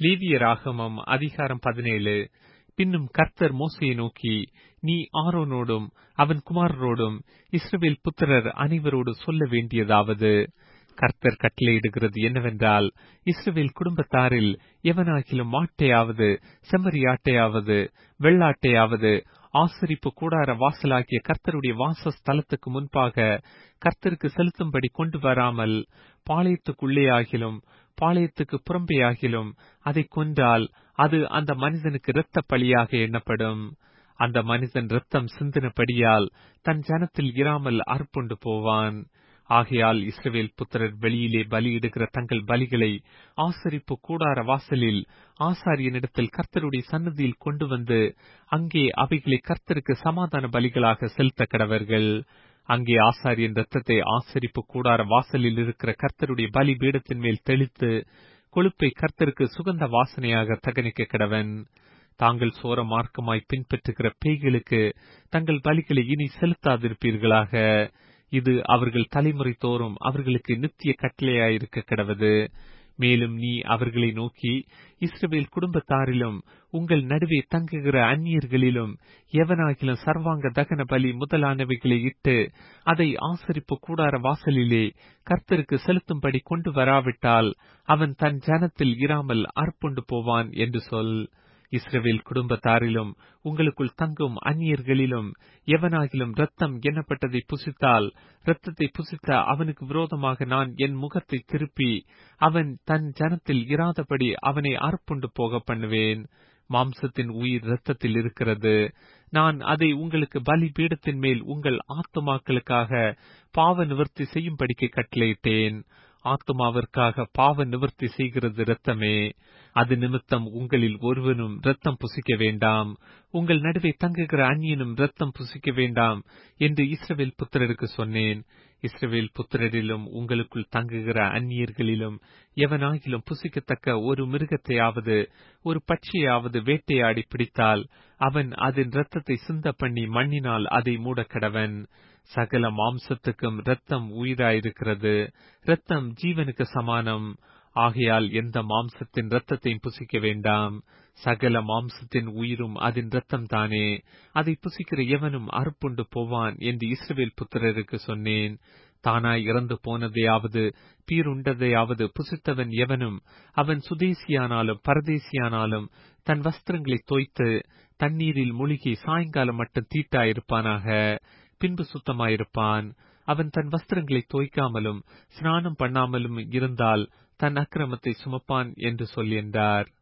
லேவியராகமம் அதிகாரம் பதினேழு பின்னும் கர்த்தர் மோசையை நோக்கி நீ ஆரோனோடும் அவன் குமாரரோடும் இஸ்ரவேல் புத்திரர் அனைவரோடு சொல்ல வேண்டியதாவது கர்த்தர் கட்டளையிடுகிறது என்னவென்றால் இஸ்ரவேல் குடும்பத்தாரில் எவனாகிலும் மாட்டையாவது செம்மறியாட்டையாவது வெள்ளாட்டையாவது ஆசரிப்பு கூடார வாசலாகிய கர்த்தருடைய வாசஸ்தலத்துக்கு முன்பாக கர்த்தருக்கு செலுத்தும்படி கொண்டு வராமல் பாளையத்துக்குள்ளேயாகிலும் பாளையத்துக்கு புறம்பேயாகிலும் அதை கொன்றால் அது அந்த மனிதனுக்கு இரத்த பலியாக எண்ணப்படும் அந்த மனிதன் இரத்தம் சிந்தினபடியால் தன் ஜனத்தில் இராமல் அறுப்புண்டு போவான் ஆகையால் இஸ்ரவேல் புத்திரர் வெளியிலே பலியிடுகிற தங்கள் பலிகளை ஆசரிப்பு கூடார வாசலில் ஆசாரியனிடத்தில் கர்த்தருடைய சன்னதியில் கொண்டு வந்து அங்கே அவைகளை கர்த்தருக்கு சமாதான பலிகளாக செலுத்த கடவர்கள் அங்கே ஆசாரியன் ரத்தத்தை ஆசரிப்பு கூடார வாசலில் இருக்கிற கர்த்தருடைய பலி பீடத்தின் மேல் தெளித்து கொழுப்பை கர்த்தருக்கு சுகந்த வாசனையாக தகனிக்க கடவன் தாங்கள் சோர மார்க்கமாய் பின்பற்றுகிற பேய்களுக்கு தங்கள் பலிகளை இனி செலுத்தாதிருப்பீர்களாக இது அவர்கள் தலைமுறை தோறும் அவர்களுக்கு நித்திய கட்டளையாயிருக்க கிடவது மேலும் நீ அவர்களை நோக்கி இஸ்ரவேல் குடும்பத்தாரிலும் உங்கள் நடுவே தங்குகிற அந்நியர்களிலும் எவனாகிலும் சர்வாங்க தகன பலி முதலானவைகளை இட்டு அதை ஆசரிப்பு கூடார வாசலிலே கர்த்தருக்கு செலுத்தும்படி கொண்டு வராவிட்டால் அவன் தன் ஜனத்தில் இராமல் அர்ப்புண்டு போவான் என்று சொல் இஸ்ரவேல் குடும்பத்தாரிலும் உங்களுக்குள் தங்கும் அந்நியர்களிலும் எவனாகிலும் ரத்தம் எண்ணப்பட்டதை புசித்தால் இரத்தத்தை புசித்த அவனுக்கு விரோதமாக நான் என் முகத்தை திருப்பி அவன் தன் ஜனத்தில் இராதபடி அவனை அறுப்புண்டு போக பண்ணுவேன் மாம்சத்தின் உயிர் இரத்தத்தில் இருக்கிறது நான் அதை உங்களுக்கு பலி பீடத்தின் மேல் உங்கள் ஆத்துமாக்களுக்காக பாவ நிவர்த்தி செய்யும்படிக்கு கட்டளையிட்டேன் ஆத்துமாவிற்காக பாவ நிவர்த்தி செய்கிறது இரத்தமே அது நிமித்தம் உங்களில் ஒருவனும் இரத்தம் புசிக்க வேண்டாம் உங்கள் நடுவே தங்குகிற அந்நியனும் இரத்தம் புசிக்க வேண்டாம் என்று இஸ்ரவேல் புத்திரருக்கு சொன்னேன் இஸ்ரவேல் புத்திரரிலும் உங்களுக்குள் தங்குகிற அந்நியர்களிலும் எவனாகிலும் புசிக்கத்தக்க ஒரு மிருகத்தையாவது ஒரு பட்சியாவது வேட்டையாடி பிடித்தால் அவன் அதன் இரத்தத்தை சிந்த பண்ணி மண்ணினால் அதை மூடக்கடவன் சகல மாம்சத்துக்கும் இரத்தம் உயிராயிருக்கிறது இரத்தம் ஜீவனுக்கு சமானம் ஆகையால் எந்த மாம்சத்தின் இரத்தத்தையும் புசிக்க வேண்டாம் சகல மாம்சத்தின் உயிரும் அதன் இரத்தம் தானே அதை புசிக்கிற எவனும் அறுப்புண்டு போவான் என்று இஸ்ரவேல் புத்திரருக்கு சொன்னேன் தானாய் இறந்து போனதையாவது பீருண்டதையாவது புசித்தவன் எவனும் அவன் சுதேசியானாலும் பரதேசியானாலும் தன் வஸ்திரங்களை தோய்த்து தண்ணீரில் மூழ்கி சாயங்காலம் மட்டும் தீட்டாயிருப்பானாக பின்பு சுத்தமாயிருப்பான் அவன் தன் வஸ்திரங்களை தோய்க்காமலும் ஸ்நானம் பண்ணாமலும் இருந்தால் தன் அக்கிரமத்தை சுமப்பான் என்று சொல் என்றார்